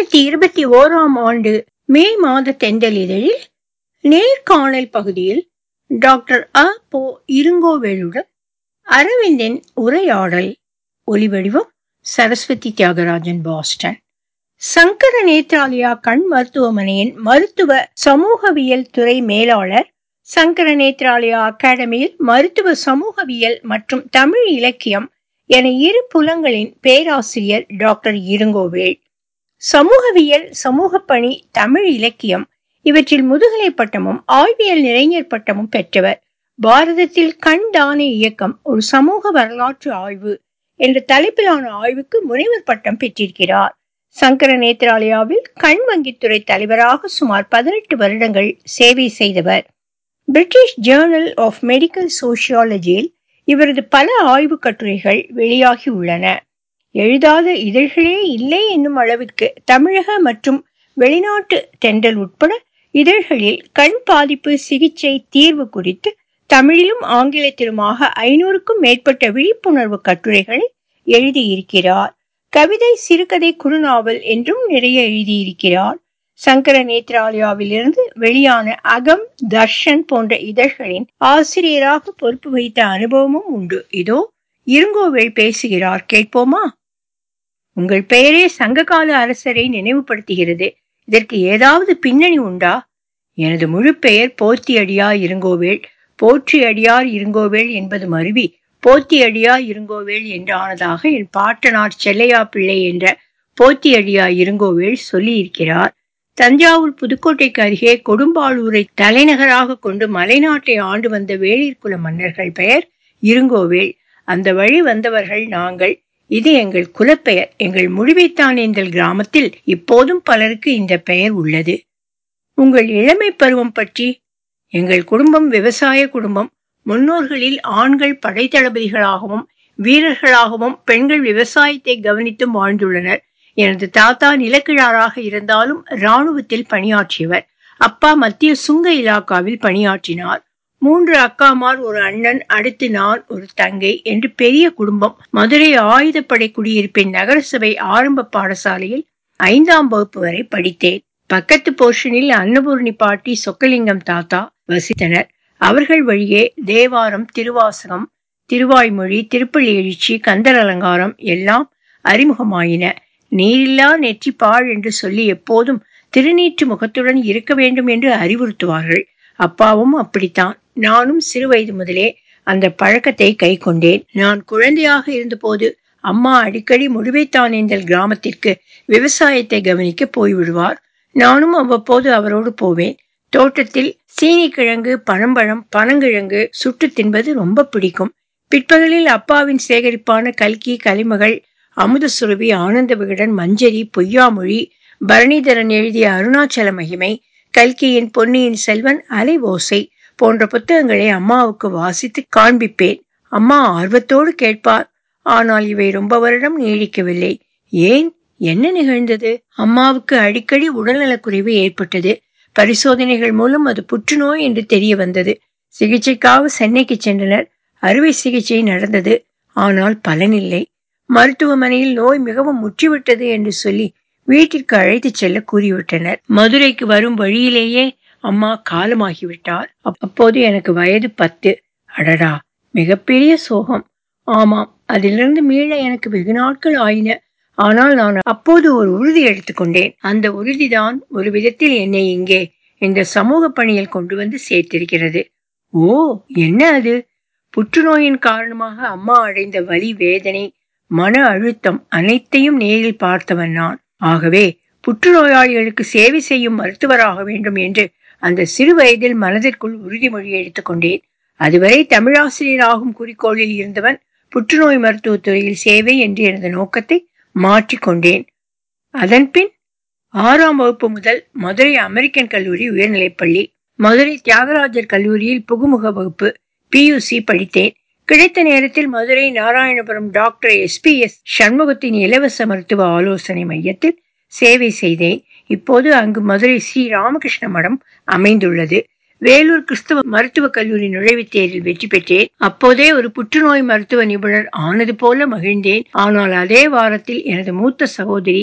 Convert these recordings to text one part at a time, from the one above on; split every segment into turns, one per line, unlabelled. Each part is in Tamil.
இரண்டாயிரத்தி இருபத்தி ஓராம் ஆண்டு மே மாத தெண்டல் இதழில் நேர்காணல் பகுதியில் டாக்டர் அ போ இருங்கோவேலுடன் அரவிந்தின் உரையாடல் ஒலிவடிவம் சரஸ்வதி தியாகராஜன் பாஸ்டன் சங்கர நேத்ராலயா கண் மருத்துவமனையின் மருத்துவ சமூகவியல் துறை மேலாளர் சங்கர நேத்ராலயா அகாடமியில் மருத்துவ சமூகவியல் மற்றும் தமிழ் இலக்கியம் என இரு புலங்களின் பேராசிரியர் டாக்டர் இருங்கோவேல் சமூகவியல் சமூக பணி தமிழ் இலக்கியம் இவற்றில் முதுகலை பட்டமும் ஆய்வியல் இளைஞர் பட்டமும் பெற்றவர் பாரதத்தில் கண் தான இயக்கம் ஒரு சமூக வரலாற்று ஆய்வு என்ற தலைப்பிலான ஆய்வுக்கு முனைவர் பட்டம் பெற்றிருக்கிறார் சங்கர நேத்ராலயாவில் கண் வங்கித்துறை தலைவராக சுமார் பதினெட்டு வருடங்கள் சேவை செய்தவர் பிரிட்டிஷ் ஜேர்னல் ஆஃப் மெடிக்கல் சோசியாலஜியில் இவரது பல ஆய்வு கட்டுரைகள் வெளியாகி உள்ளன எழுதாத இதழ்களே இல்லை என்னும் அளவிற்கு தமிழக மற்றும் வெளிநாட்டு தென்றல் உட்பட இதழ்களில் கண் பாதிப்பு சிகிச்சை தீர்வு குறித்து தமிழிலும் ஆங்கிலத்திலுமாக ஐநூறுக்கும் மேற்பட்ட விழிப்புணர்வு கட்டுரைகளை எழுதியிருக்கிறார் கவிதை சிறுகதை குறுநாவல் என்றும் நிறைய எழுதியிருக்கிறார் சங்கர நேத்ராலயாவிலிருந்து வெளியான அகம் தர்ஷன் போன்ற இதழ்களின் ஆசிரியராக பொறுப்பு வைத்த அனுபவமும் உண்டு இதோ இருங்கோவேள் பேசுகிறார் கேட்போமா உங்கள் பெயரே சங்ககால அரசரை நினைவுபடுத்துகிறது இதற்கு ஏதாவது பின்னணி உண்டா எனது முழு பெயர் போத்தியடியா இருங்கோவேள் போற்றி அடியார் இருங்கோவேள் என்பது மருவி போத்தியடியா இருங்கோவேள் என்றானதாக என் பாட்டனார் செல்லையா பிள்ளை என்ற போத்தியடியா இருங்கோவேள் சொல்லியிருக்கிறார் தஞ்சாவூர் புதுக்கோட்டைக்கு அருகே கொடும்பாளூரை தலைநகராக கொண்டு மலைநாட்டை ஆண்டு வந்த வேளிர்குல மன்னர்கள் பெயர் இருங்கோவேள் அந்த வழி வந்தவர்கள் நாங்கள் இது எங்கள் குலப்பெயர் எங்கள் முடிவைத்தானேந்தல் கிராமத்தில் இப்போதும் பலருக்கு இந்த பெயர் உள்ளது உங்கள் இளமை பருவம் பற்றி எங்கள் குடும்பம் விவசாய குடும்பம் முன்னோர்களில் ஆண்கள் படைத்தளபதிகளாகவும் வீரர்களாகவும் பெண்கள் விவசாயத்தை கவனித்தும் வாழ்ந்துள்ளனர் எனது தாத்தா நிலக்கிழாராக இருந்தாலும் இராணுவத்தில் பணியாற்றியவர் அப்பா மத்திய சுங்க இலாக்காவில் பணியாற்றினார் மூன்று அக்காமார் ஒரு அண்ணன் அடுத்து நான் ஒரு தங்கை என்று பெரிய குடும்பம் மதுரை ஆயுதப்படை குடியிருப்பின் நகரசபை ஆரம்ப பாடசாலையில் ஐந்தாம் வகுப்பு வரை படித்தேன் பக்கத்து போர்ஷனில் அன்னபூர்ணி பாட்டி சொக்கலிங்கம் தாத்தா வசித்தனர் அவர்கள் வழியே தேவாரம் திருவாசகம் திருவாய்மொழி திருப்பள்ளி எழுச்சி கந்தர் அலங்காரம் எல்லாம் அறிமுகமாயின நீரில்லா நெற்றி பாழ் என்று சொல்லி எப்போதும் திருநீற்று முகத்துடன் இருக்க வேண்டும் என்று அறிவுறுத்துவார்கள் அப்பாவும் அப்படித்தான் நானும் சிறு வயது முதலே அந்த பழக்கத்தை கை கொண்டேன் நான் குழந்தையாக இருந்தபோது அம்மா அடிக்கடி முடிவைத்தானேந்தல் கிராமத்திற்கு விவசாயத்தை கவனிக்க போய்விடுவார் நானும் அவ்வப்போது அவரோடு போவேன் தோட்டத்தில் சீனிக்கிழங்கு பனம்பழம் பனங்கிழங்கு சுட்டு தின்பது ரொம்ப பிடிக்கும் பிற்பகலில் அப்பாவின் சேகரிப்பான கல்கி கலிமகள் அமுத சுரபி ஆனந்த விகடன் மஞ்சரி பொய்யாமொழி பரணிதரன் எழுதிய அருணாச்சல மகிமை கல்கியின் பொன்னியின் செல்வன் அலை ஓசை போன்ற புத்தகங்களை அம்மாவுக்கு வாசித்து காண்பிப்பேன் அம்மா ஆர்வத்தோடு கேட்பார் ஆனால் இவை ரொம்ப வருடம் நீடிக்கவில்லை ஏன் என்ன நிகழ்ந்தது அம்மாவுக்கு அடிக்கடி உடல்நலக்குறைவு ஏற்பட்டது பரிசோதனைகள் மூலம் அது புற்றுநோய் என்று தெரிய வந்தது சிகிச்சைக்காக சென்னைக்கு சென்றனர் அறுவை சிகிச்சை நடந்தது ஆனால் பலனில்லை மருத்துவமனையில் நோய் மிகவும் முற்றிவிட்டது என்று சொல்லி வீட்டிற்கு அழைத்து செல்ல கூறிவிட்டனர் மதுரைக்கு வரும் வழியிலேயே அம்மா காலமாகிவிட்டார் அப்போது எனக்கு வயது பத்து அடடா மிகப்பெரிய சோகம் ஆமாம் அதிலிருந்து மீள எனக்கு வெகு நாட்கள் ஆயின ஆனால் நான் அப்போது ஒரு உறுதி எடுத்துக்கொண்டேன் அந்த உறுதிதான் ஒரு விதத்தில் என்னை இங்கே இந்த சமூக பணியில் கொண்டு வந்து சேர்த்திருக்கிறது ஓ என்ன அது புற்றுநோயின் காரணமாக அம்மா அடைந்த வலி வேதனை மன அழுத்தம் அனைத்தையும் நேரில் பார்த்தவன் நான் ஆகவே புற்றுநோயாளிகளுக்கு சேவை செய்யும் மருத்துவராக வேண்டும் என்று அந்த சிறு வயதில் மனதிற்குள் உறுதிமொழி எடுத்துக்கொண்டேன் அதுவரை தமிழாசிரியராகும் குறிக்கோளில் இருந்தவன் புற்றுநோய் மருத்துவத்துறையில் சேவை என்று எனது நோக்கத்தை மாற்றிக்கொண்டேன் அதன்பின் ஆறாம் வகுப்பு முதல் மதுரை அமெரிக்கன் கல்லூரி உயர்நிலைப்பள்ளி மதுரை தியாகராஜர் கல்லூரியில் புகுமுக வகுப்பு பியூசி படித்தேன் கிடைத்த நேரத்தில் Madurai Narayanapuram doctor S P S சண்முகத்தின் இலவச மருத்துவ ஆலோசனை மையத்தில் சேவை செய்தேன் இப்போது அங்கு மதுரை ஸ்ரீ ராமகிருஷ்ண மடம் அமைந்துள்ளது வேலூர் கிறிஸ்தவ மருத்துவக் கல்லூரி நுழைவுத் தேர்வில் வெற்றி பெற்றேன் அப்போதே ஒரு புற்றுநோய் மருத்துவ நிபுணர் ஆனது போல மகிழ்ந்தேன் ஆனால் அதே வாரத்தில் எனது மூத்த சகோதரி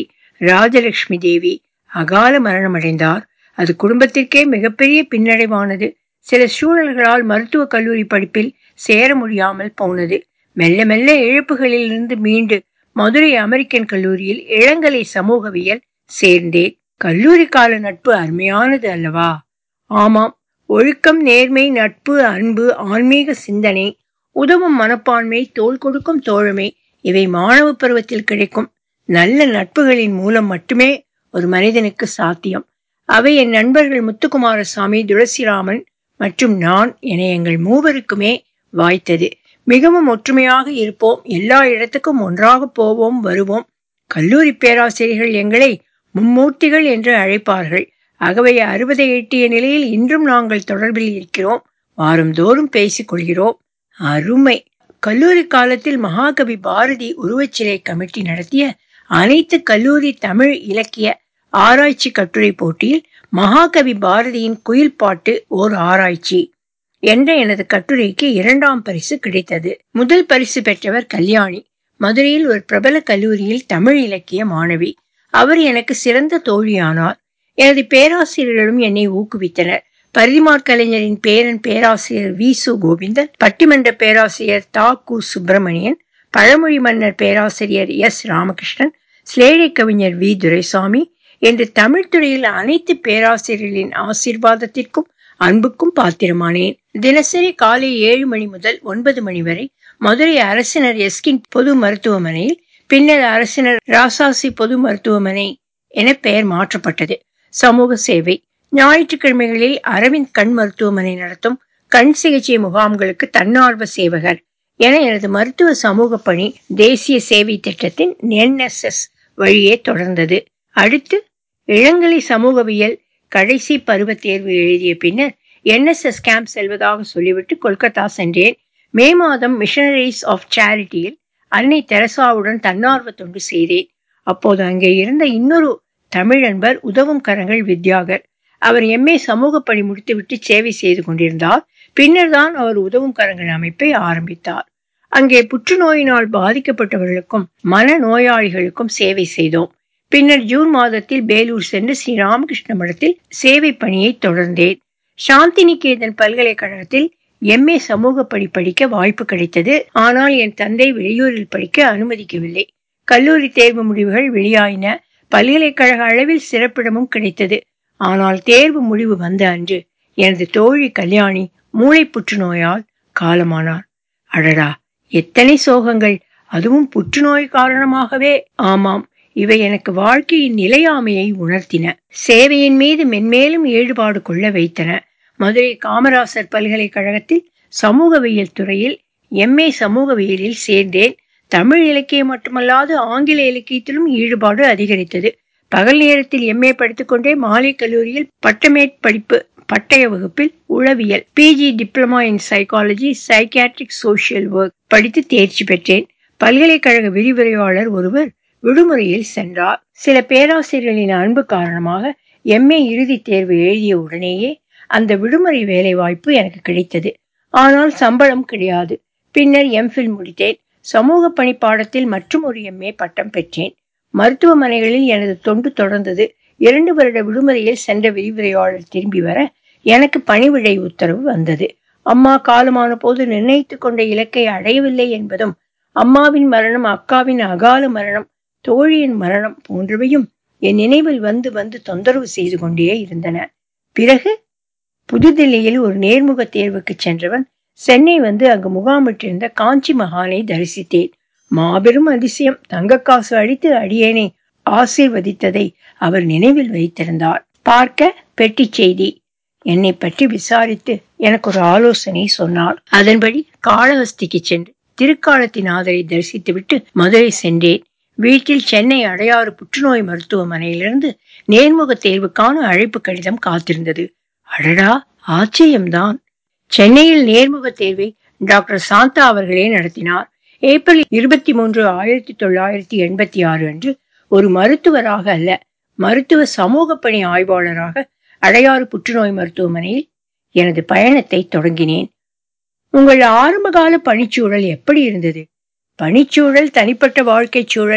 ராஜலட்சுமி தேவி அகால மரணம் அடைந்தார் அது குடும்பத்திற்கே மிகப்பெரிய பின்னடைவானது சில சூழல்களால் மருத்துவக் கல்லூரி படிப்பில் சேர முடியாமல் போனது மெல்ல மெல்ல இழப்புகளிலிருந்து மீண்டு மதுரை அமெரிக்கன் கல்லூரியில் இளங்கலை சமூகவியல் சேர்ந்தேன் கல்லூரி கால நட்பு அருமையானது அல்லவா ஆமாம் ஒழுக்கம் நேர்மை நட்பு அன்பு ஆன்மீக சிந்தனை உதவும் மனப்பான்மை தோள் கொடுக்கும் தோழமை இவை மாணவ பருவத்தில் கிடைக்கும் நல்ல நட்புகளின் மூலம் மட்டுமே ஒரு மனிதனுக்கு சாத்தியம் அவை என் நண்பர்கள் முத்துக்குமாரசாமி துளசிராமன் மற்றும் நான் என எங்கள் மூவருக்குமே வாய்த்தது மிகவும் ஒற்றுமையாக இருப்போம் எல்லா இடத்துக்கும் ஒன்றாக போவோம் வருவோம் கல்லூரி பேராசிரியர்கள் எங்களை மும்மூர்த்திகள் என்று அழைப்பார்கள் ஆகவே அறுபதை எட்டிய நிலையில் இன்றும் நாங்கள் தொடர்பில் இருக்கிறோம் வாரந்தோறும் பேசிக் கொள்கிறோம் அருமை கல்லூரி காலத்தில் மகாகவி பாரதி உருவச்சிலை கமிட்டி நடத்திய அனைத்து கல்லூரி தமிழ் இலக்கிய ஆராய்ச்சி கட்டுரை போட்டியில் மகாகவி பாரதியின் குயில் பாட்டு ஓர் ஆராய்ச்சி என்ற எனது கட்டுரைக்கு இரண்டாம் பரிசு கிடைத்தது முதல் பரிசு பெற்றவர் கல்யாணி மதுரையில் ஒரு பிரபல கல்லூரியில் தமிழ் இலக்கிய மாணவி அவர் எனக்கு சிறந்த தோழியானார் எனது பேராசிரியர்களும் என்னை ஊக்குவித்தனர் பரிதிமார் கலைஞரின் பேரன் பேராசிரியர் வி சு கோவிந்தன் பட்டிமன்ற பேராசிரியர் தா கு சுப்பிரமணியன் பழமொழி மன்னர் பேராசிரியர் எஸ் ராமகிருஷ்ணன் சிலேடை கவிஞர் வி துரைசாமி என்று தமிழ்துறையில் அனைத்து பேராசிரியர்களின் ஆசீர்வாதத்திற்கும் அன்புக்கும் பாத்திரமானேன் தினசரி காலை ஏழு மணி முதல் ஒன்பது மணி வரை மதுரை அரசினர் எஸ்கின் பொது மருத்துவமனையில் பின்னர் அரசினர் ராசாசி பொது மருத்துவமனை என பெயர் மாற்றப்பட்டது சமூக சேவை ஞாயிற்றுக்கிழமைகளில் அரவிந்த் கண் மருத்துவமனை நடத்தும் கண் சிகிச்சை முகாம்களுக்கு தன்னார்வ சேவகர் என எனது மருத்துவ சமூக பணி தேசிய சேவை திட்டத்தின் என்எஸ்எஸ் வழியே தொடர்ந்தது அடுத்து இளங்கலை சமூகவியல் கடைசி பருவ தேர்வு எழுதிய பின்னர் என்எஸ்எஸ் கேம்ப் செல்வதாக சொல்லிவிட்டு கொல்கத்தா சென்றேன் மே மாதம் மிஷனரிஸ் ஆஃப் சேரிட்டியில் அன்னை தெரசாவுடன் தன்னார்வ தொண்டு செய்தேன் அப்போது அங்கே இருந்த இன்னொரு தமிழ் நண்பர் உதவும் கரங்கள் வித்யாகர் அவர் எம்ஏ சமூக பணி முடித்துவிட்டு சேவை செய்து கொண்டிருந்தார் பின்னர் தான் அவர் உதவும் கரங்கள் அமைப்பை ஆரம்பித்தார் அங்கே புற்றுநோயினால் பாதிக்கப்பட்டவர்களுக்கும் மன நோயாளிகளுக்கும் சேவை செய்தோம் பின்னர் ஜூன் மாதத்தில் பேலூர் சென்று ஸ்ரீ ராமகிருஷ்ண மடத்தில் சேவை பணியை தொடர்ந்தேன் சாந்தி நிகேதன் பல்கலைக்கழகத்தில் எம்ஏ சமூக பணி படிக்க வாய்ப்பு கிடைத்தது ஆனால் என் தந்தை வெளியூரில் படிக்க அனுமதிக்கவில்லை கல்லூரி தேர்வு முடிவுகள் வெளியாயின பல்கலைக்கழக அளவில் சிறப்பிடமும் கிடைத்தது ஆனால் தேர்வு முடிவு வந்த அன்று எனது தோழி கல்யாணி மூளை புற்றுநோயால் காலமானார் அடடா எத்தனை சோகங்கள் அதுவும் புற்றுநோய் காரணமாகவே ஆமாம் இவை எனக்கு வாழ்க்கையின் நிலையாமையை உணர்த்தின சேவையின் மீது மென்மேலும் ஈடுபாடு கொள்ள வைத்தன மதுரை காமராசர் பல்கலைக்கழகத்தில் சமூகவியல் துறையில் எம்ஏ சமூகவியலில் சேர்ந்தேன் தமிழ் இலக்கியம் மட்டுமல்லாது ஆங்கில இலக்கியத்திலும் ஈடுபாடு அதிகரித்தது பகல் நேரத்தில் எம்ஏ படித்துக்கொண்டே மாலை கல்லூரியில் பட்டமேட் படிப்பு பட்டய வகுப்பில் உளவியல் PG diploma in psychology psychiatric social work படித்து தேர்ச்சி பெற்றேன் பல்கலைக்கழக விரிவுரையாளர் ஒருவர் விடுமுறையில் சென்றார் சில பேராசிரியர்களின் அன்பு காரணமாக எம்ஏ இறுதித் தேர்வு எழுதிய உடனேயே அந்த விடுமுறை வேலை வாய்ப்பு எனக்கு கிடைத்தது ஆனால் சம்பளம் கிடையாது பின்னர் எம்ஃபில் முடித்தேன் சமூக பணி பாடத்தில் மற்றும் ஒரு எம்ஏ பட்டம் பெற்றேன் மருத்துவமனைகளில் எனது தொண்டு தொடர்ந்தது இரண்டு வருட விடுமுறையில் சென்ற விரிவுரையாளர் திரும்பி வர எனக்கு பணிவிடை உத்தரவு வந்தது அம்மா காலமான போது நிர்ணயித்துக் கொண்ட இலக்கை அடையவில்லை என்பதும் அம்மாவின் மரணம் அக்காவின் அகால மரணம் தோழியின் மரணம் போன்றவையும் என் நினைவில் வந்து வந்து தொந்தரவு செய்து கொண்டே இருந்தன பிறகு புதுதில்லியில் ஒரு நேர்முக தேர்வுக்கு சென்றவன் சென்னை வந்து அங்கு முகாமிட்டிருந்த காஞ்சி மகானை தரிசித்தேன் மாபெரும் அதிசயம் தங்கக்காசு அடித்து அடியேனை ஆசீர்வதித்ததை அவர் நினைவில் வைத்திருந்தார் பார்க்க பெட்டி செய்தி என்னை பற்றி விசாரித்து எனக்கு ஒரு ஆலோசனை சொன்னார் அதன்படி காளஹஸ்திக்கு சென்று திருக்காலத்தினாதரை தரிசித்துவிட்டு மதுரை சென்றேன் வீட்டில் சென்னை அடையாறு புற்றுநோய் மருத்துவமனையிலிருந்து நேர்முக தேர்வுக்கான அழைப்பு கடிதம் காத்திருந்தது அடடா ஆச்சரியம்தான் சென்னையில் நேர்முக தேர்வை டாக்டர் சாந்தா அவர்களே நடத்தினார் ஏப்ரல் இருபத்தி மூன்று ஆயிரத்தி தொள்ளாயிரத்தி எண்பத்தி ஆறு அன்று ஒரு மருத்துவராக அல்ல மருத்துவ சமூக பணி ஆய்வாளராக அடையாறு புற்றுநோய் மருத்துவமனையில் எனது பயணத்தை தொடங்கினேன் உங்கள் ஆரம்பகால பணிச்சூழல் எப்படி இருந்தது பணிச்சூழல் தனிப்பட்ட வாழ்க்கை சூழல்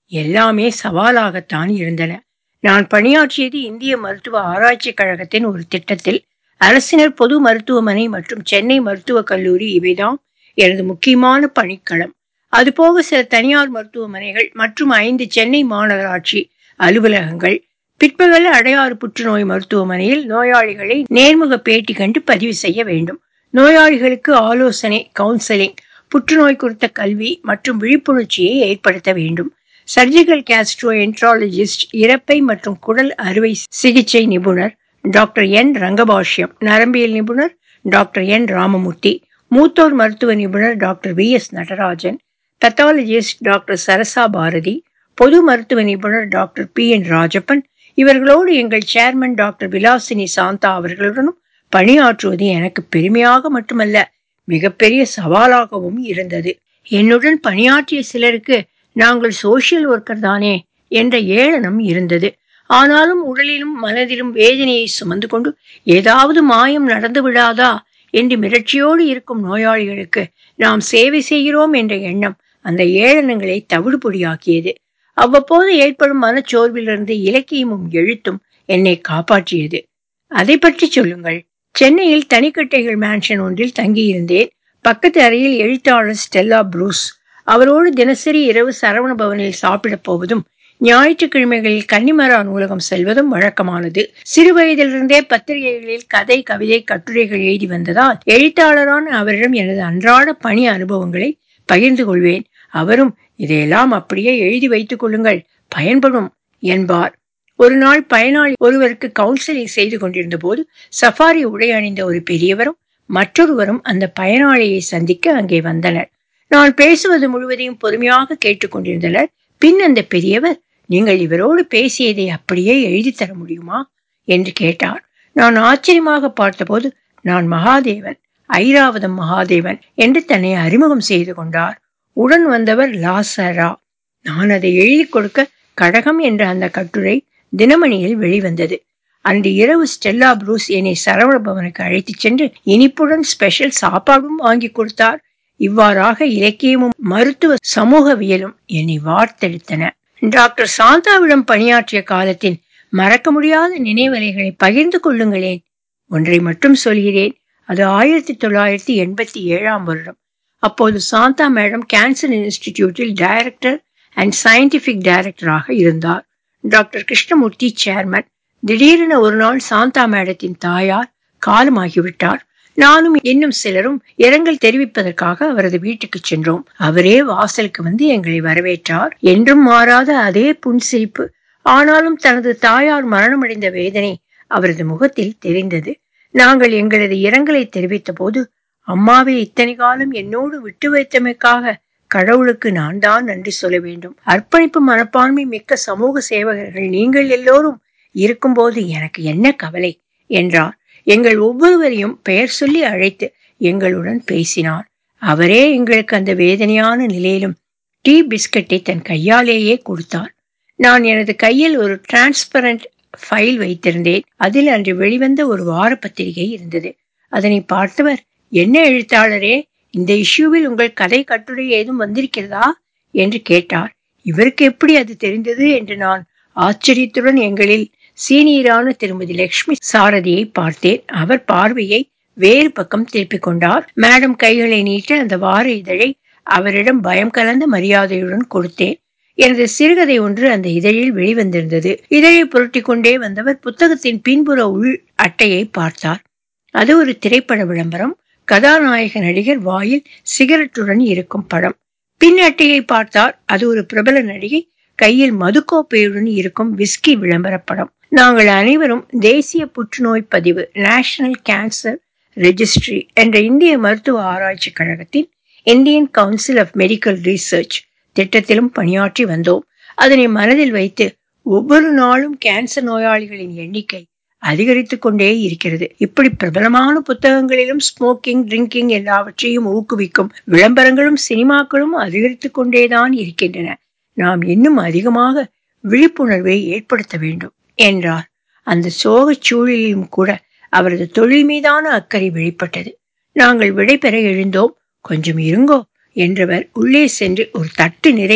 எல்லாமே சவாலாகத்தான் இருந்தன நான் பணியாற்றியது இந்திய மருத்துவ ஆராய்ச்சி கழகத்தின் ஒரு திட்டத்தில் அரசினர் பொது மருத்துவமனை மற்றும் சென்னை மருத்துவக் கல்லூரி இவைதான் எனது முக்கியமான பணிக்களம் அதுபோக சில தனியார் மருத்துவமனைகள் மற்றும் ஐந்து சென்னை மாநகராட்சி அலுவலகங்கள் பிற்பகல் அடையாறு புற்றுநோய் மருத்துவமனையில் நோயாளிகளை நேர்முக பேட்டி கண்டு பதிவு செய்ய வேண்டும் நோயாளிகளுக்கு ஆலோசனை கவுன்சிலிங் புற்றுநோய் குறித்த கல்வி மற்றும் விழிப்புணர்ச்சியை ஏற்படுத்த வேண்டும் சர்ஜிக்கல் கேஸ்ட்ரோ என்ட்ராலஜிஸ்ட் இறப்பை மற்றும் குடல் அறுவை சிகிச்சை நிபுணர் டாக்டர் என் ரங்கபாஷ்யம் நரம்பியல் நிபுணர் டாக்டர் என் ராமமூர்த்தி மூத்தோர் மருத்துவ நிபுணர் doctor V S Natarajan pathologist doctor Sarasa Bharathi பொது மருத்துவ நிபுணர் டாக்டர் பி என் ராஜப்பன் இவர்களோடு எங்கள் சேர்மன் டாக்டர் விலாசினி சாந்தா அவர்களுடனும் பணியாற்றுவது எனக்கு பெருமையாக மட்டுமல்ல மிகப்பெரிய சவாலாகவும் இருந்தது என்னுடன் பணியாற்றிய சிலருக்கு நாங்கள் சோசியல் ஒர்க்கர் தானே என்ற ஏளனம் இருந்தது ஆனாலும் உடலிலும் மனதிலும் வேதனையை சுமந்து கொண்டு ஏதாவது மாயம் நடந்து விடாதா என்று மிரட்சியோடு இருக்கும் நோயாளிகளுக்கு நாம் சேவை செய்கிறோம் என்ற எண்ணம் அந்த ஏளனங்களை தவிடுபொடியாக்கியது அவ்வப்போது ஏற்படும் மனச்சோர்விலிருந்து இலக்கியமும் எழுத்தும் என்னை காப்பாற்றியது அதை பற்றி சொல்லுங்கள் சென்னையில் தனிக்கட்டைகள் மேன்ஷன் ஒன்றில் தங்கியிருந்தேன் பக்கத்து அறையில் எழுத்தாளர் ஸ்டெல்லா ப்ரூஸ் அவரோடு தினசரி இரவு சரவண பவனில் சாப்பிடப் போவதும் ஞாயிற்றுக்கிழமைகளில் கன்னிமரா நூலகம் செல்வதும் வழக்கமானது சிறு வயதிலிருந்தே பத்திரிகைகளில் கதை கவிதை கட்டுரைகள் எழுதி வந்ததால் எழுத்தாளரான அவரிடம் எனது அன்றாட பணி அனுபவங்களை பகிர்ந்து கொள்வேன் அவரும் இதையெல்லாம் அப்படியே எழுதி வைத்துக் கொள்ளுங்கள் பயன்படும் என்பார் ஒரு நாள் பயனாளி ஒருவருக்கு கவுன்சிலிங் செய்து கொண்டிருந்த போது சஃபாரி உடை அணிந்த ஒரு பெரியவரும் மற்றொருவரும் அந்த பயனாளியை சந்திக்க அங்கே வந்தனர் நான் பேசுவது முழுவதையும் பொறுமையாக கேட்டுக்கொண்டிருந்தனர் பின் அந்த பெரியவர் நீங்கள் இவரோடு பேசியதை அப்படியே எழுதி தர முடியுமா என்று கேட்டார் நான் ஆச்சரியமாக பார்த்தபோது நான் மகாதேவன் ஐராவதம் மகாதேவன் என்று தன்னை அறிமுகம் செய்து கொண்டார் உடன் வந்தவர் லாசரா நான் அதை எழுதி கொடுக்க கடகம் என்ற அந்த கட்டுரை தினமணியில் வெளிவந்தது அன்று இரவு ஸ்டெல்லா ப்ரூஸ் என்னை சரவண பவனுக்கு அழைத்துச் சென்று இனிப்புடன் ஸ்பெஷல் சாப்பாடும் வாங்கி கொடுத்தார் இவ்வாறாக இலக்கியமும் மருத்துவ சமூகவியலும் என்னை வார்த்தெடுத்தன டாக்டர் சாந்தாவிடம் பணியாற்றிய காலத்தின் மறக்க முடியாத நினைவலைகளை பகிர்ந்து கொள்ளுங்களேன் ஒன்றை மட்டும் சொல்கிறேன் அது ஆயிரத்தி தொள்ளாயிரத்தி எண்பத்தி ஏழாம் வருடம் அப்போது சாந்தா மேடம் கேன்சர் இன்ஸ்டிடியூட்டில் டைரக்டர் அண்ட் சயின்டிபிக் டைரக்டராக இருந்தார் டாக்டர் கிருஷ்ணமூர்த்தி சேர்மன் திடீரென ஒரு நாள் சாந்தா மேடத்தின் தாயார் காலமாகிவிட்டார் நானும் இன்னும் சிலரும் இரங்கல் தெரிவிப்பதற்காக அவரது வீட்டுக்கு சென்றோம் அவரே வாசலுக்கு வந்து எங்களை வரவேற்றார் என்றும் மாறாத அதே புன்சிரிப்பு ஆனாலும் தனது தாயார் மரணமடைந்த வேதனை அவரது முகத்தில் தெரிந்தது நாங்கள் எங்களது இரங்கலை தெரிவித்த போது அம்மாவை இத்தனை காலம் என்னோடு விட்டு வைத்தமைக்காக கடவுளுக்கு நான் தான் நன்றி சொல்ல வேண்டும் அர்ப்பணிப்பு மனப்பான்மை மிக்க சமூக சேவகர்கள் நீங்கள் எல்லோரும் இருக்கும்போது எனக்கு என்ன கவலை என்றார் எங்கள் ஒவ்வொருவரையும் பெயர் சொல்லி அழைத்து எங்களுடன் பேசினார் அவரே எங்களுக்கு அந்த வேதனையான நிலையிலும் டீ பிஸ்கட்டை தன் கையாலேயே கொடுத்தார் நான் எனது கையில் ஒரு டிரான்ஸ்பரண்ட் ஃபைல் வைத்திருந்தேன் அதில் அன்று வெளிவந்த ஒரு வார பத்திரிகை இருந்தது அதனை பார்த்தவர் என்ன எழுத்தாளரே இந்த இஷ்யூவில் உங்கள் கதை கட்டுரை ஏதும் வந்திருக்கிறதா என்று கேட்டார் இவருக்கு எப்படி அது தெரிந்தது என்று நான் ஆச்சரியத்துடன் எங்களில் சீனியரான திருமதி லட்சுமி சாரதியை பார்த்தேன் அவர் பார்வையை வேறு பக்கம் திருப்பிக் கொண்டார் மேடம் கைகளை நீட்ட அந்த வார இதழை அவரிடம் பயம் கலந்த மரியாதையுடன் கொடுத்தேன் எனது சிறுகதை ஒன்று அந்த இதழில் வெளிவந்திருந்தது இதழை புரட்டி கொண்டே வந்தவர் புத்தகத்தின் பின்புற உள் அட்டையை பார்த்தார் அது ஒரு திரைப்பட விளம்பரம் கதாநாயக நடிகர் வாயில் சிகரெட்டுடன் இருக்கும் படம் பின் அட்டையை பார்த்தார் அது ஒரு பிரபல நடிகை கையில் மதுக்கோப்பையுடன் இருக்கும் விஸ்கி விளம்பர படம் நாங்கள் அனைவரும் தேசிய புற்றுநோய் பதிவு நேஷனல் கேன்சர் ரெஜிஸ்ட்ரி என்ற இந்திய மருத்துவ ஆராய்ச்சி கழகத்தின் Indian council of medical research திட்டத்திலும் பணியாற்றி வந்தோம் அதனை மனதில் வைத்து ஒவ்வொரு நாளும் கேன்சர் நோயாளிகளின் எண்ணிக்கை அதிகரித்துக் கொண்டே இருக்கிறது இப்படி பிரபலமான புத்தகங்களிலும் ஸ்மோக்கிங் ட்ரிங்கிங் எல்லாவற்றையும் ஊக்குவிக்கும் விளம்பரங்களும் சினிமாக்களும் அதிகரித்துக் கொண்டேதான் இருக்கின்றன நாம் இன்னும் அதிகமாக விழிப்புணர்வை ஏற்படுத்த வேண்டும் என்றார் அந்த சோகச் சூழலிலும் கூட அவரது தொழில் மீதான அக்கறை வெளிப்பட்டது நாங்கள் விடைபெற எழுந்தோம் கொஞ்சம் இருங்கோ என்றவர் உள்ளே சென்று ஒரு தட்டு நிறைய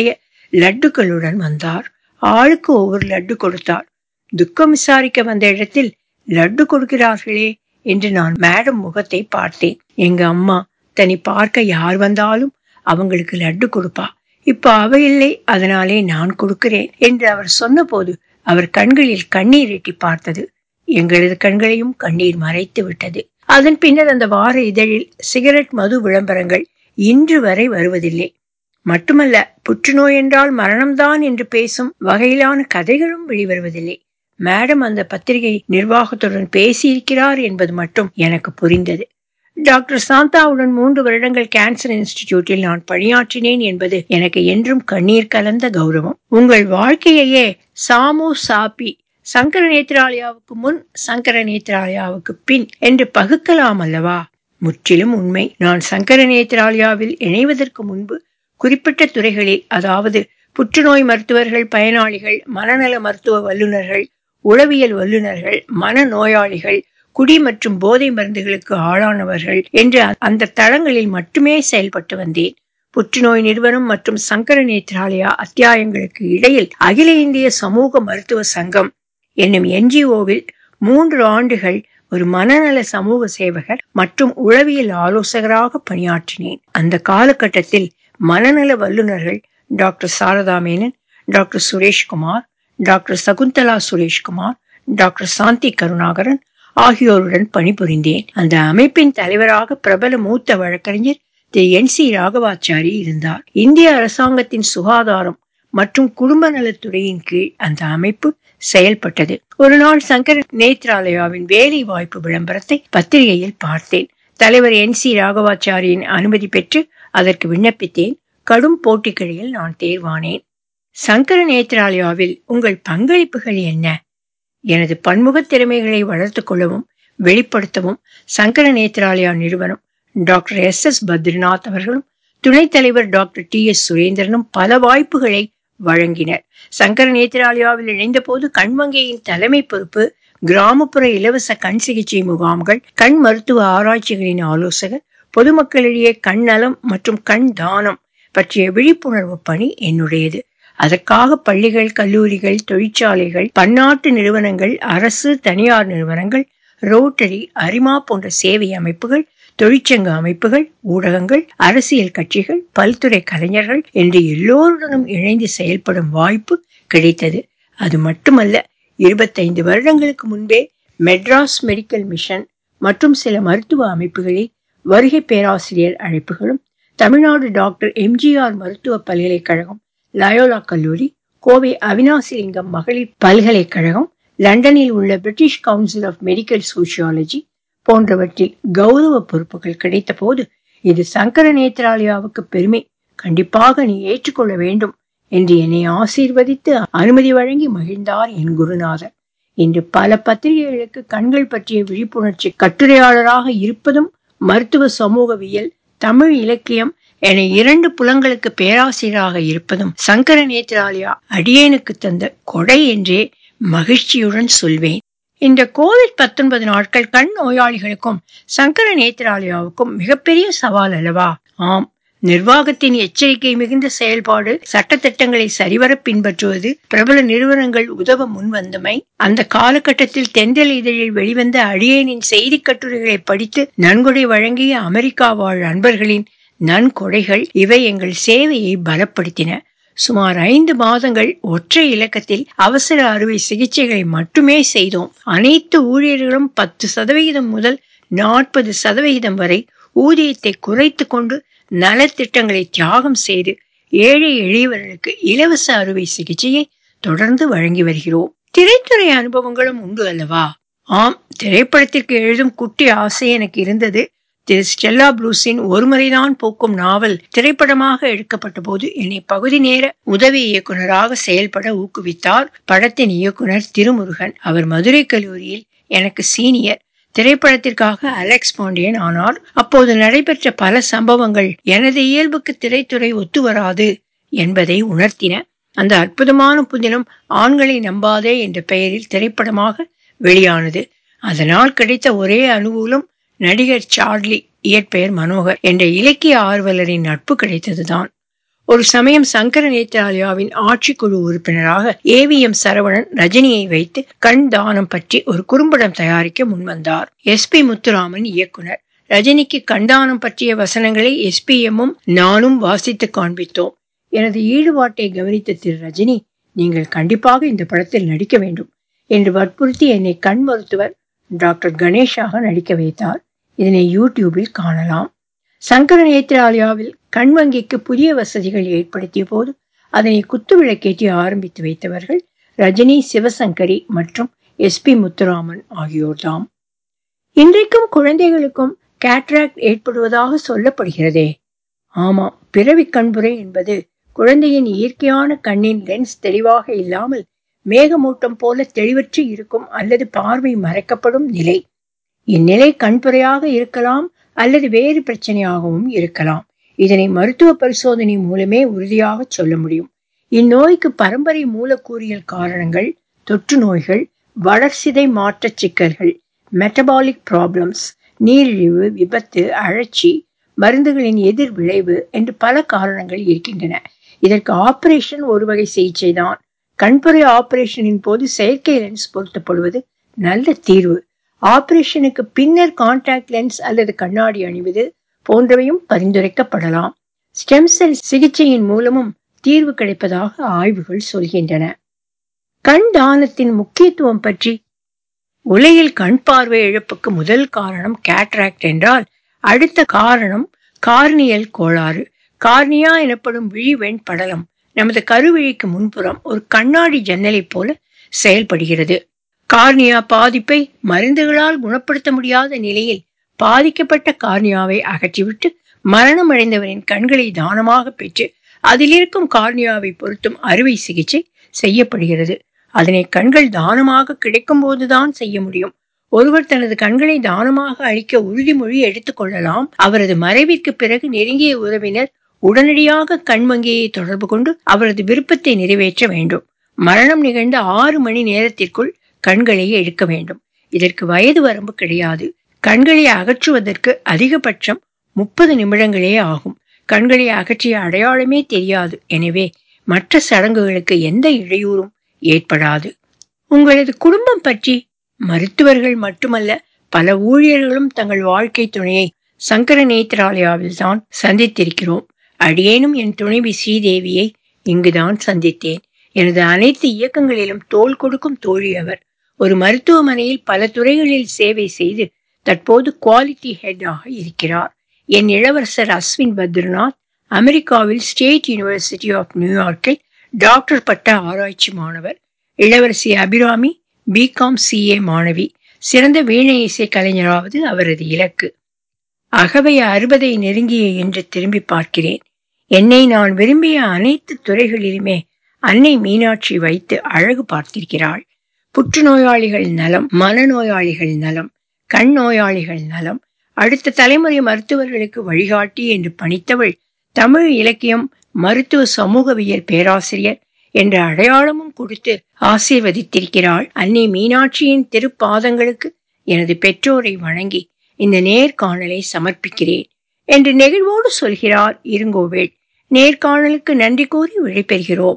லட்டுக்களுடன் வந்தார் ஆளுக்கு ஒவ்வொரு லட்டு கொடுத்தார் துக்கம் விசாரிக்க வந்த இடத்தில் லட்டு கொடுக்கிறார்களே என்று நான் மேடம் முகத்தை பார்த்தேன் எங்க அம்மா தன்னை பார்க்க யார் வந்தாலும் அவங்களுக்கு லட்டு கொடுப்பா இப்ப அவ இல்லை அதனாலே நான் கொடுக்கிறேன் என்று அவர் சொன்னபோது அவர் கண்களில் கண்ணீர் எட்டி பார்த்தது எங்களது கண்களையும் கண்ணீர் மறைத்து விட்டது அதன் பின்னர் அந்த வார இதழில் சிகரெட் மது விளம்பரங்கள் இன்று வரை வருவதில்லை மட்டுமல்ல புற்றுநோய் என்றால் மரணம்தான் என்று பேசும் வகையிலான கதைகளும் வெளிவருவதில்லை மேடம் அந்த பத்திரிகை நிர்வாகத்துடன் பேசியிருக்கிறார் என்பது மட்டும் எனக்கு புரிந்தது டாக்டர் சாந்தாவுடன் மூன்று வருடங்கள் கேன்சர் இன்ஸ்டிடியூட்டில் நான் பணியாற்றினேன் என்பது எனக்கு என்றும் கண்ணீர் கலந்த கௌரவம் உங்கள் வாழ்க்கையையே சாமு சாப்பி சங்கர நேத்ராலயாவுக்கு முன் சங்கர நேத்ராலயாவுக்கு பின் என்று பகுக்கலாம் அல்லவா முற்றிலும் உண்மை நான் சங்கர நேத்ராலயாவில் இணைவதற்கு முன்பு குறிப்பிட்ட துறைகளில் அதாவது புற்றுநோய் மருத்துவர்கள் பயனாளிகள் மனநல மருத்துவ வல்லுநர்கள் உளவியல் வல்லுநர்கள் மன நோயாளிகள் குடி மற்றும் போதை மருந்துகளுக்கு ஆளானவர்கள் என்று அந்த தளங்களில் மட்டுமே செயல்பட்டு வந்தேன் புற்றுநோய் நிறுவனம் மற்றும் சங்கர நேத்ராலயா அத்தியாயங்களுக்கு இடையில் அகில இந்திய சமூக மருத்துவ சங்கம் என்னும் என்ஜிஓவில் மூன்று ஆண்டுகள் ஒரு மனநல சமூக சேவகர் மற்றும் உளவியல் ஆலோசகராக பணியாற்றினேன் அந்த காலகட்டத்தில் மனநல வல்லுநர்கள் doctor Sarada Menon doctor Sureshkumar doctor Shakuntala Sureshkumar doctor Shanthi Karunakaran ஆகியோருடன் பணிபுரிந்தேன் அந்த அமைப்பின் தலைவராக பிரபல மூத்த வழக்கறிஞர் திரு என் சி ராகவாச்சாரி இருந்தார் இந்திய அரசாங்கத்தின் சுகாதாரம் மற்றும் குடும்ப நலத்துறையின் கீழ் அந்த அமைப்பு செயல்பட்டது ஒரு நாள் சங்கர நேத்ராலயாவின் வேலை வாய்ப்பு விளம்பரத்தை பத்திரிகையில் பார்த்தேன் தலைவர் என் சி ராகவாச்சாரியின் அனுமதி பெற்று அதற்கு விண்ணப்பித்தேன் கடும் போட்டிக்கிடையில் நான் தேர்வானேன் சங்கர நேத்ராலயாவில் உங்கள் பங்களிப்புகள் என்ன எனது பன்முக திறமைகளை வளர்த்து கொள்ளவும் வெளிப்படுத்தவும் சங்கர நேத்ராலயா நிறுவனம் டாக்டர் எஸ் எஸ் பத்ரிநாத் அவர்களும் துணைத் தலைவர் டாக்டர் டி எஸ் சுரேந்திரனும் பல வாய்ப்புகளை வழங்கினர் சங்கர நேத்ராலயாவில் இணைந்த போது கண்வங்கியின் தலைமை பொறுப்பு கிராமப்புற இலவச கண் சிகிச்சை முகாம்கள் கண் மருத்துவ ஆராய்ச்சிகளின் ஆலோசகர் பொதுமக்களிடையே கண் நலம் மற்றும் கண் தானம் பற்றிய விழிப்புணர்வு பணி என்னுடையது அதற்காக பள்ளிகள் கல்லூரிகள் தொழிற்சாலைகள் பன்னாட்டு நிறுவனங்கள் அரசு தனியார் நிறுவனங்கள் ரோட்டரி அரிமா போன்ற சேவை அமைப்புகள் தொழிற்சங்க அமைப்புகள் ஊடகங்கள் அரசியல் கட்சிகள் பல்துறை கலைஞர்கள் என்று எல்லோருடனும் இணைந்து செயல்படும் வாய்ப்பு கிடைத்தது அது மட்டுமல்ல இருபத்தைந்து வருடங்களுக்கு முன்பே மெட்ராஸ் மெடிக்கல் மிஷன் மற்றும் சில மருத்துவ அமைப்புகளில் வருகை பேராசிரியர் அழைப்புகளும் தமிழ்நாடு டாக்டர் எம்ஜிஆர் மருத்துவ பல்கலைக்கழகம் லயோலா கல்லூரி கோவை அவினாசிலிங்கம் மகளிர் பல்கலைக்கழகம் லண்டனில் உள்ள British council of medical sociology போன்றவற்றில் கௌரவ பொறுப்புகள் கிடைத்த போது இது சங்கர நேத்ராலயாவுக்கு பெருமை கண்டிப்பாக நீ ஏற்றுக்கொள்ள வேண்டும் என்று என்னை ஆசீர்வதித்து அனுமதி வழங்கி மகிழ்ந்தார் என் குருநாதர் இன்று பல பத்திரிகைகளுக்கு கண்கள் பற்றிய விழிப்புணர்ச்சி கட்டுரையாளராக இருப்பதும் மருத்துவ சமூகவியல் தமிழ் இலக்கியம் என இரண்டு புலங்களுக்கு பேராசிரியராக இருப்பதும் சங்கர நேத்ராலயா அடியேனுக்கு தந்த கொடை என்றே மகிழ்ச்சியுடன் சொல்வேன் இந்த கோவிட் பத்தொன்பது நாட்கள் கண் நோயாளிகளுக்கும் சங்கர நேத்ராலயாவுக்கும் மிகப்பெரிய சவால் அல்லவா ஆம் நிர்வாகத்தின் எச்சரிக்கை மிகுந்த செயல்பாடு சட்டத்திட்டங்களை சரிவர பின்பற்றுவது பிரபல நிறுவனங்கள் உதவ முன்வந்தமை அந்த காலகட்டத்தில் தென்றல் இதழில் வெளிவந்த அடியேனின் செய்தி கட்டுரைகளை படித்து நன்கொடை வழங்கிய அமெரிக்கா வாழ் அன்பர்களின் நன்கொடைகள் இவை எங்கள் சேவையை பலப்படுத்தின சுமார் ஐந்து மாதங்கள் ஒற்றை இலக்கத்தில் அவசர அறுவை சிகிச்சைகளை மட்டுமே செய்தோம் அனைத்து ஊழியர்களும் பத்து சதவிகிதம் முதல் நாற்பது சதவிகிதம் வரை ஊதியத்தை குறைத்து கொண்டு நலத்திட்டங்களை தியாகம் செய்து ஏழை எளியவர்களுக்கு இலவச அறுவை சிகிச்சையை தொடர்ந்து வழங்கி வருகிறோம் திரைத்துறை அனுபவங்களும் உண்டு அல்லவா ஆம் திரைப்படத்திற்கு எழுதும் குட்டி ஆசை எனக்கு இருந்தது திரு ஸ்டெல்லா ப்ளூஸின் ஒருமுறைதான் போக்கும் நாவல் திரைப்படமாக எடுக்கப்பட்ட போது என்னை பகுதி நேர உதவி இயக்குநராக செயல்பட ஊக்குவித்தார் படத்தின் இயக்குனர் திருமுருகன் அவர் மதுரை கல்லூரியில் எனக்கு சீனியர் திரைப்படத்திற்காக அலெக்ஸ் பாண்டியன் ஆனார் அப்போது நடைபெற்ற பல சம்பவங்கள் எனது இயல்புக்கு திரைத்துறை ஒத்து வராது என்பதை உணர்த்தின அந்த அற்புதமான புதினம் ஆண்களை நம்பாதே என்ற பெயரில் திரைப்படமாக வெளியானது அதனால் கிடைத்த ஒரே அனுகூலம் நடிகர் சார்லி இயற்பெயர் மனோகர் என்ற இலக்கிய ஆர்வலரின் நட்பு கிடைத்ததுதான் ஒரு சமயம் சங்கர நேத்ராலயாவின் ஆட்சிக்குழு உறுப்பினராக ஏவிஎம் சரவணன் ரஜினியை வைத்து கண் தானம் பற்றி ஒரு குறும்படம் தயாரிக்க முன்வந்தார் எஸ் பி முத்துராமன் இயக்குனர் ரஜினிக்கு கண்டானம் பற்றிய வசனங்களை எஸ்பிஎம்மும் நானும் வாசித்து காண்பித்தோம் எனது ஈடுபாட்டை கவனித்த திரு ரஜினி நீங்கள் கண்டிப்பாக இந்த படத்தில் நடிக்க வேண்டும் என்று வற்புறுத்தி என்னை கண் மருத்துவர் டாக்டர் கணேஷாக நடிக்க வைத்தார் இதனை யூடியூபில் காணலாம் சங்கர நேத்ராலயாவில் கண் வங்கிக்கு புதிய வசதிகள் ஏற்படுத்திய போது அதனை குத்துவிளக்கேற்றி ஆரம்பித்து வைத்தவர்கள் ரஜினி சிவசங்கரி மற்றும் எஸ் பி முத்துராமன் ஆகியோர்தாம் இன்றைக்கும் குழந்தைகளுக்கும் கேட்ராக்ட் ஏற்படுவதாக சொல்லப்படுகிறதே ஆமாம் பிறவி கண்புரை என்பது குழந்தையின் இயற்கையான கண்ணின் லென்ஸ் தெளிவாக இல்லாமல் மேகமூட்டம் போல தெளிவற்று இருக்கும் அல்லது பார்வை மறைக்கப்படும் நிலை இந்நிலை கண்புரையாக இருக்கலாம் அல்லது வேறு பிரச்சனையாகவும் இருக்கலாம் இதனை மருத்துவ பரிசோதனை மூலமே உறுதியாக சொல்ல முடியும் இந்நோய்க்கு பரம்பரை மூலக்கூறியல் காரணங்கள் தொற்று நோய்கள் வளர்சிதை மாற்ற சிக்கல்கள் மெட்டபாலிக் ப்ராப்ளம்ஸ் நீரிழிவு விபத்து அழற்சி மருந்துகளின் எதிர் விளைவு என்று பல காரணங்கள் இருக்கின்றன இதற்கு ஆபரேஷன் ஒரு வகை சிகிச்சை தான் கண்புரை ஆபரேஷனின் போது செயற்கை லென்ஸ் பொருத்தப்படுவது நல்ல தீர்வு ஆபரேஷனுக்கு பின்னர் கான்டாக்ட் லென்ஸ் அல்லது கண்ணாடி அணிவது போன்றவையும் பரிந்துரைக்கப்படலாம் ஸ்டெம் செல் சிகிச்சையின் மூலமும் தீர்வு கிடைப்பதாக ஆய்வுகள் சொல்கின்றன கண் தானத்தின் முக்கியத்துவம் பற்றி உலகில் கண் பார்வை இழப்புக்கு முதல் காரணம் கேட்ராக்ட் என்றால் அடுத்த காரணம் கார்னியல் கோளாறு கார்னியா எனப்படும் விழி வெண்படலம் நமது கருவிழிக்கு முன்புறம் ஒரு கண்ணாடி ஜன்னலை போல செயல்படுகிறது கார்னியா பாதிப்பை மருந்துகளால் குணப்படுத்த முடியாத நிலையில் பாதிக்கப்பட்ட கார்னியாவை அகற்றிவிட்டு மரணம் அடைந்தவரின் கண்களை தானமாக பெற்று அதில் இருக்கும் கார்னியாவை பொருத்தும் அறுவை சிகிச்சை செய்யப்படுகிறது அதனை கண்கள் தானமாக கிடைக்கும் போதுதான் செய்ய முடியும் ஒருவர் தனது கண்களை தானமாக அளிக்க உறுதிமொழி எடுத்துக் கொள்ளலாம் அவரது மறைவிற்கு பிறகு நெருங்கிய உறவினர் உடனடியாக கண்வங்கியை தொடர்பு கொண்டு அவரது விருப்பத்தை நிறைவேற்ற வேண்டும் மரணம் நிகழ்ந்த ஆறு மணி நேரத்திற்குள் கண்களை எடுக்க வேண்டும் இதற்கு வயது வரம்பு கிடையாது கண்களை அகற்றுவதற்கு அதிகபட்சம் முப்பது நிமிடங்களே ஆகும் கண்களை அகற்றிய அடையாளமே தெரியாது எனவே மற்ற சடங்குகளுக்கு எந்த இடையூறும் ஏற்படாது உங்களது குடும்பம் பற்றி மருத்துவர்கள் மட்டுமல்ல பல ஊழியர்களும் தங்கள் வாழ்க்கை துணையை சங்கர நேத்ராலயாவில் தான் சந்தித்திருக்கிறோம் அடியேனும் என் துணைவி ஸ்ரீதேவியை இங்குதான் சந்தித்தேன் எனது அனைத்து இயக்கங்களிலும் தோள் கொடுக்கும் தோழி அவர் ஒரு மருத்துவமனையில் பல துறைகளில் சேவை செய்து தற்போது குவாலிட்டி ஹெட்டாக இருக்கிறார் என் இளவரசர் அஸ்வின் பத்ரிநாத் அமெரிக்காவில் ஸ்டேட் யூனிவர்சிட்டி ஆஃப் நியூயார்க்கில் டாக்டர் பட்ட ஆராய்ச்சி மாணவர் இளவரசி அபிராமி பிகாம் சிஏ மாணவி சிறந்த வீணை இசை கலைஞராவது அவரது இலக்கு அகவைய அறுபதை நெருங்கிய என்று திரும்பி பார்க்கிறேன் என்னை நான் விரும்பிய அனைத்து துறைகளிலுமே அன்னை மீனாட்சி வைத்து அழகு பார்த்திருக்கிறாள் புற்றுநோயாளிகள் நலம் மனநோயாளிகள் நலம் கண் நோயாளிகள் நலம் அடுத்த தலைமுறை மருத்துவர்களுக்கு வழிகாட்டி என்று பணித்தவள் தமிழ் இலக்கியம் மருத்துவ சமூகவியல் பேராசிரியர் என்ற அடையாளமும் கொடுத்து ஆசீர்வதித்திருக்கிறாள் அன்னை மீனாட்சியின் திருப்பாதங்களுக்கு எனது பெற்றோரை வணங்கி இந்த நேர்காணலை சமர்ப்பிக்கிறேன் என்று நெகிழ்வோடு சொல்கிறார் இருங்கோவேள் நேர்காணலுக்கு நன்றி கூறி விடைபெறுகிறோம்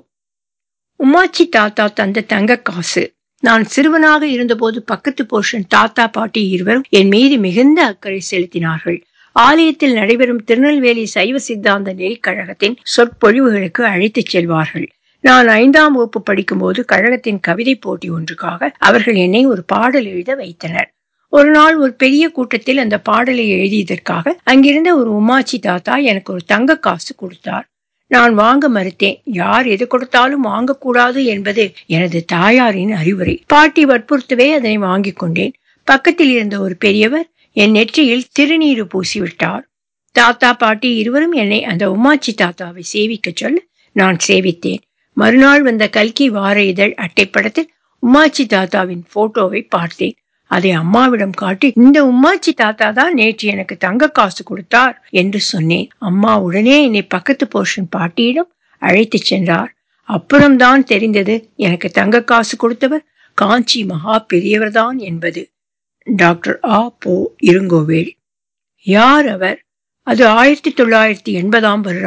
உமாச்சி தாத்தா தந்த தங்க காசு நான் சிறுவனாக இருந்தபோது பக்கத்து போர்ஷன் தாத்தா பாட்டி இருவரும் என் மீது மிகுந்த அக்கறை செலுத்தினார்கள் ஆலயத்தில் நடைபெறும் திருநெல்வேலி சைவ சித்தாந்த நெறிக்கழகத்தின் சொற்பொழிவுகளுக்கு அழைத்துச் செல்வார்கள் நான் ஐந்தாம் வகுப்பு படிக்கும்போது கழகத்தின் கவிதை போட்டி ஒன்றுக்காக அவர்கள் என்னை ஒரு பாடல் எழுத வைத்தனர் ஒரு நாள் ஒரு பெரிய கூட்டத்தில் அந்த பாடலை எழுதியதற்காக அங்கிருந்த ஒரு உமாச்சி தாத்தா எனக்கு ஒரு தங்க காசு கொடுத்தார் நான் வாங்க மறுத்தேன் யார் எது கொடுத்தாலும் வாங்கக்கூடாது என்பது எனது தாயாரின் அறிவுரை பாட்டி வற்புறுத்தவே அதனை வாங்கிக் கொண்டேன் பக்கத்தில் இருந்த ஒரு பெரியவர் என் நெற்றியில் திருநீரு பூசிவிட்டார் தாத்தா பாட்டி இருவரும் என்னை அந்த உமாச்சி தாத்தாவை சேவிக்க சொல்ல நான் சேவித்தேன் மறுநாள் வந்த கல்கி வார இதழ் அட்டைப்படத்தில் உமாச்சி தாத்தாவின் போட்டோவை பார்த்தேன் அதை அம்மாவிடம் காட்டி இந்த உம்மாச்சி தாத்தா தான் நேற்று எனக்கு தங்க காசு கொடுத்தார் என்று சொன்னேன் அம்மா உடனே என்னை பக்கத்து போர்ஷன் பாட்டியிடம் அழைத்து சென்றார் அப்புறம்தான் தெரிந்தது எனக்கு தங்க காசு கொடுத்தவர் காஞ்சி மகா பெரியவர்தான் என்பது டாக்டர் ஆ போ இருங்கோவேல் யார் அவர் அது ஆயிரத்தி தொள்ளாயிரத்தி எண்பதாம் வருடம்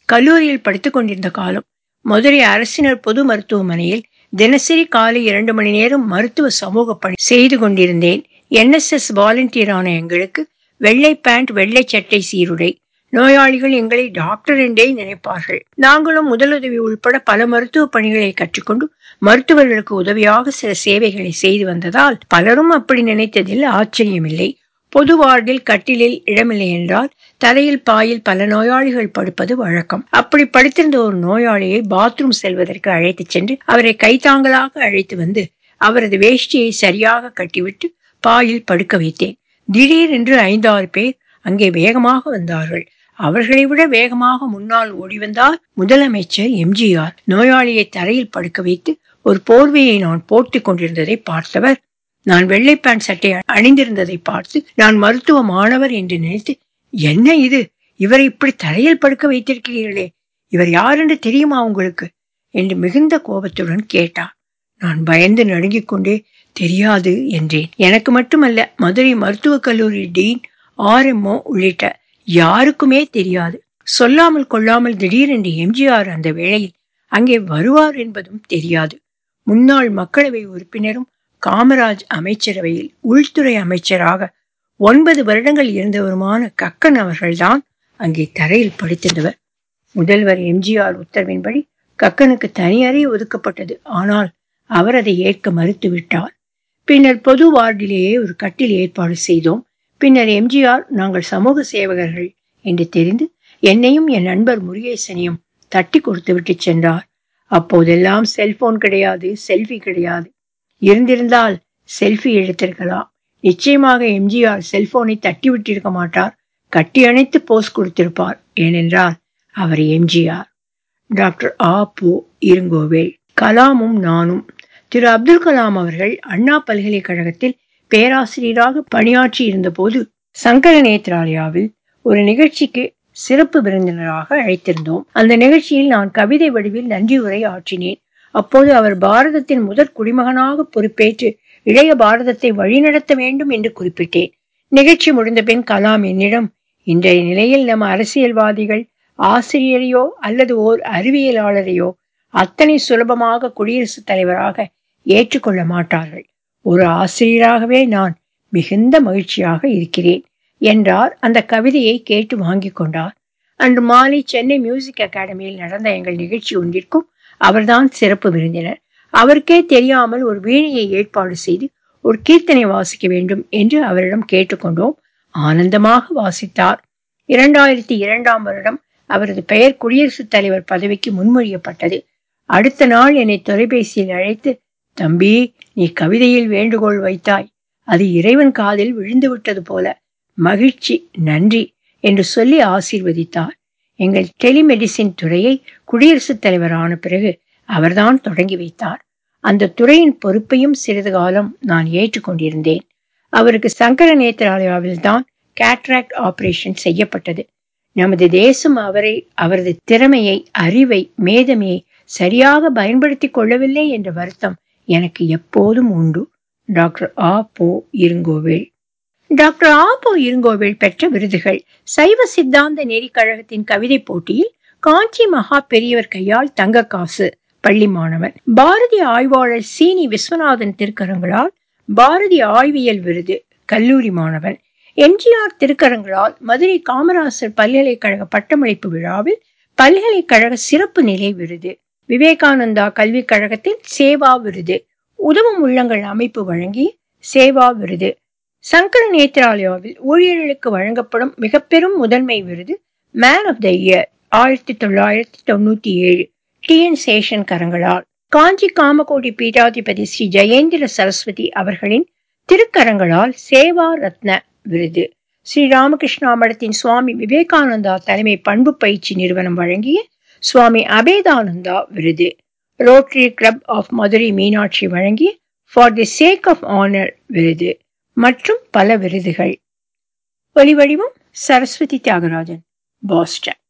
கல்லூரியில் படித்துக் கொண்டிருந்த காலம் மதுரை அரசினர் பொது மருத்துவமனையில் தினசரி காலை இரண்டு மணி நேரம் மருத்துவ சமூக பணி செய்து கொண்டிருந்தேன் என்எஸ்எஸ் வாலண்டியரான எங்களுக்கு வெள்ளை பேண்ட் வெள்ளை சட்டை சீருடை நோயாளிகள் எங்களை டாக்டர் என்றே நினைப்பார்கள் நாங்களும் முதலுதவி உள்பட பல மருத்துவ பணிகளை கற்றுக்கொண்டு மருத்துவர்களுக்கு உதவியாக சில சேவைகளை செய்து வந்ததால் பலரும் அப்படி நினைத்ததில் ஆச்சரியமில்லை பொது வார்டில் கட்டிலில் இடமில்லை என்றால் தரையில் பாயில் பல நோயாளிகள் படுப்பது வழக்கம் அப்படி படுத்திருந்த ஒரு நோயாளியை பாத்ரூம் செல்வதற்கு அழைத்துச் சென்று அவரை கைத்தாங்கலாக அழைத்து வந்து அவரது வேஷ்டியை சரியாக கட்டிவிட்டு பாயில் படுக்க வைத்தேன் திடீரென்று ஐந்தாறு பேர் அங்கே வேகமாக வந்தார்கள் அவர்களை விட வேகமாக முன்னால் ஓடி வந்தார் முதலமைச்சர் எம்ஜிஆர் நோயாளியை தரையில் படுக்க வைத்து ஒரு போர்வையை நான் போட்டுக் கொண்டிருந்ததை பார்த்தவர் நான் வெள்ளை பேண்ட் சட்டை அணிந்திருந்ததை பார்த்து நான் மருத்துவ மாணவர் என்று நினைத்து என்ன இது இவரை இப்படி தரையில் படுக்க வைத்திருக்கிறீர்களே இவர் யார் என்று தெரியுமா உங்களுக்கு என்று மிகுந்த கோபத்துடன் கேட்டார் நான் பயந்து நடுங்கிக் கொண்டே தெரியாது என்றேன் எனக்கு மட்டுமல்ல மதுரை மருத்துவக் கல்லூரி டீன் ஆர்எம்ஓ உள்ளிட்ட யாருக்குமே தெரியாது சொல்லாமல் கொள்ளாமல் திடீரென்று எம்ஜிஆர் அந்த வேளையில் அங்கே வருவார் என்பதும் தெரியாது முன்னாள் மக்களவை உறுப்பினரும் காமராஜ் அமைச்சரவையில் உள்துறை அமைச்சராக ஒன்பது வருடங்கள் இருந்தவருமான கக்கன் அவர்கள்தான் அங்கே தரையில் படுத்திருந்தவர் முதல்வர் எம்ஜிஆர் உத்தரவின்படி கக்கனுக்கு தனி அறை ஒதுக்கப்பட்டது ஆனால் அவர் அதை ஏற்க மறுத்துவிட்டார் பின்னர் பொது வார்டிலேயே ஒரு கட்டில் ஏற்பாடு செய்தோம் பின்னர் எம்ஜிஆர் நாங்கள் சமூக சேவகர்கள் என்று தெரிந்து என்னையும் என் நண்பர் முருகேசனையும் தட்டி கொடுத்து விட்டு சென்றார் அப்போதெல்லாம் செல்போன் கிடையாது செல்ஃபி கிடையாது இருந்திருந்தால் செல்ஃபி எடுத்திருக்கலாம் நிச்சயமாக எம்ஜிஆர் செல்போனை தட்டி விட்டிருக்க மாட்டார் கட்டி அணைத்து போஸ் கொடுத்திருப்பார் ஏனென்றால் அவர் எம்ஜிஆர் டாக்டர் ஆ போ இருங்கோவேல் கலாமும் நானும் திரு அப்துல் கலாம் அவர்கள் அண்ணா பல்கலைக்கழகத்தில் பேராசிரியராக பணியாற்றி இருந்தபோது சங்கர நேத்ராலயாவில் ஒரு நிகழ்ச்சிக்கு சிறப்பு விருந்தினராக அழைத்திருந்தோம் அந்த நிகழ்ச்சியில் நான் கவிதை வடிவில் நன்றி உரை ஆற்றினேன் அப்போது அவர் பாரதத்தின் முதற் குடிமகனாக பொறுப்பேற்று இளைய பாரதத்தை வழிநடத்த வேண்டும் என்று குறிப்பிட்டேன் நிகழ்ச்சி முடிந்த பின் கலாம் என்னிடம் இன்றைய நிலையில் நம் அரசியல்வாதிகள் ஆசிரியரையோ அல்லது ஓர் அறிவியலாளரையோ அத்தனை சுலபமாக குடியரசுத் தலைவராக ஏற்றுக்கொள்ள மாட்டார்கள் ஒரு ஆசிரியராகவே நான் மிகுந்த மகிழ்ச்சியாக இருக்கிறேன் என்றார் அந்த கவிதையை கேட்டு வாங்கி கொண்டார் அன்று மாலை சென்னை மியூசிக் அகாடமியில் நடந்த எங்கள் நிகழ்ச்சி ஒன்றிற்கும் அவர்தான் சிறப்பு விருந்தினர் அவருக்கே தெரியாமல் ஒரு வீணையை ஏற்பாடு செய்து ஒரு கீர்த்தனை வாசிக்க வேண்டும் என்று அவரிடம் கேட்டுக்கொண்டோம் ஆனந்தமாக வாசித்தார் இரண்டாயிரத்தி இரண்டாம் வருடம் அவரது பெயர் குடியரசுத் தலைவர் பதவிக்கு முன்மொழியப்பட்டது அடுத்த நாள் என்னை தொலைபேசியில் அழைத்து தம்பி நீ கவிதையில் வேண்டுகோள் வைத்தாய் அது இறைவன் காதில் விழுந்து விட்டது போல மகிழ்ச்சி நன்றி என்று சொல்லி ஆசீர்வதித்தார் எங்கள் டெலிமெடிசின் துறையை குடியரசுத் தலைவர் ஆன பிறகு அவர்தான் தொடங்கி வைத்தார் அந்த துறையின் பொறுப்பையும் சிறிது காலம் நான் ஏற்றுக்கொண்டிருந்தேன் அவருக்கு சங்கர நேத்ராலயாவில் தான் கேட்ராக்ட் ஆபரேஷன் செய்யப்பட்டது நமது தேசம் அவரை அவரது திறமையை அறிவை மேதமையை சரியாக பயன்படுத்தி கொள்ளவில்லை என்ற வருத்தம் எனக்கு எப்போதும் உண்டு டாக்டர் ஆ போ இருங்கோவேல் டாக்டர் ஆ போ இருங்கோவேல் பெற்ற விருதுகள் சைவ சித்தாந்த நெறி கழகத்தின் கவிதை போட்டியில் காஞ்சி மகா பெரியவர் கையால் தங்க காசு பள்ளி மாணவன் பாரதி ஆய்வாளர் சீனி விஸ்வநாதன் திருக்கரங்களால் பாரதி ஆய்வியல் விருது கல்லூரி மாணவன் எம்ஜிஆர் திருக்கரங்களால் மதுரை காமராசர் பல்கலைக்கழக பட்டமளிப்பு விழாவில் பல்கலைக்கழக சிறப்பு நிலை விருது விவேகானந்தா கல்விக் கழகத்தில் சேவா விருது உதவும் உள்ளங்கள் அமைப்பு வழங்கி சேவா விருது சங்கர நேத்ராலயாவில் ஊழியர்களுக்கு வழங்கப்படும் மிக பெரும் முதன்மை விருது மேன் ஆஃப் த இயர் ஆயிரத்தி தொள்ளாயிரத்தி தொண்ணூத்தி ஏழு டி என் சேஷன் கரங்களால் காஞ்சி காமகோடி பீட்டாதிபதி ஸ்ரீ ஜெயேந்திர சரஸ்வதி அவர்களின் திருக்கரங்களால் சேவா ரத்ன விருது ஸ்ரீ ராமகிருஷ்ணா மடத்தின் சுவாமி விவேகானந்தா தலைமை பண்பு பயிற்சி நிறுவனம் வழங்கிய சுவாமி அபேதானந்தா விருது rotary club of Madurai Meenakshi வழங்கிய for the sake of honour விருது மற்றும் பல விருதுகள் ஒலிவடிவம் சரஸ்வதி தியாகராஜன் பாஸ்டன்